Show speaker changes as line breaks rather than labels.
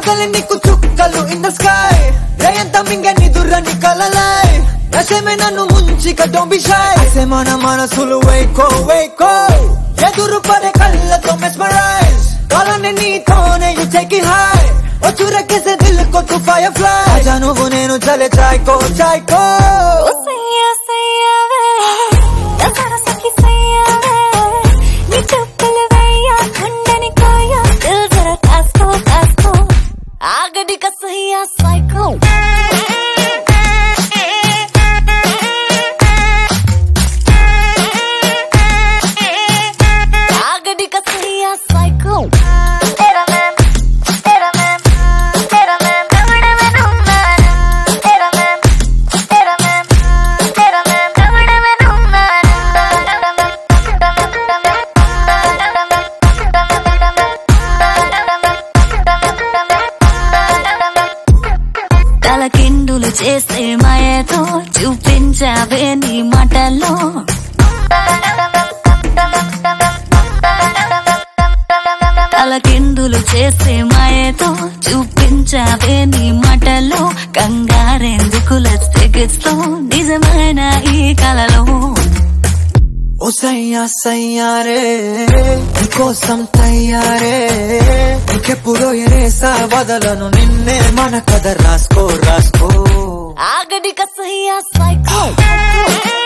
పగలి నీకు చుక్కలు in the sky రేయంత మింగ నిదురని కలలై రసమే నన్ను ముంచిక డోంట్ బి షై అసే మన మనసులు వేకో వేకో ఎదురు పడే కళ్ళతో మెస్మరైజ్ కాలని నీతోనే యు టేక్ ఇట్ హై ఓ చురకేసే దిల్ కో తు ఫైర్ ఫ్లై ఆజా నువ్వు నేను చలే చాయ్కో చాయ్కో
ఓ సయ్యా సయ్యావే దసర సఖి సయ్యావే నీ చెప్పులు వేయ కొండని కోయ దిల్ జర కాస్కో కాస్కో ఆగడిక సయ్యా సైకో ఆగడిక సయ్యా సైకో तेरा मैं तेरा मैं तेरा मैं दमड़ में दूंगा तेरा मैं तेरा मैं तेरा मैं दमड़ में दूंगा తలకిండులు చేసే మాయతో చూపించావే నీ మాటల్లో తలకిందులు చేసే మాయతో చూపించావే నీ మాటల్లో కంగారెందుకు లెట్స్ నిజమైన ఈ కలలో
ఓ సయ్యా సయ్యారే నీకోసం తయ్యారే ఇంకెప్పుడు ఎరేసా వదలను నిన్నే మన కథ రాసుకో రాసుకో
ఆగడిక సయ్యా సైకో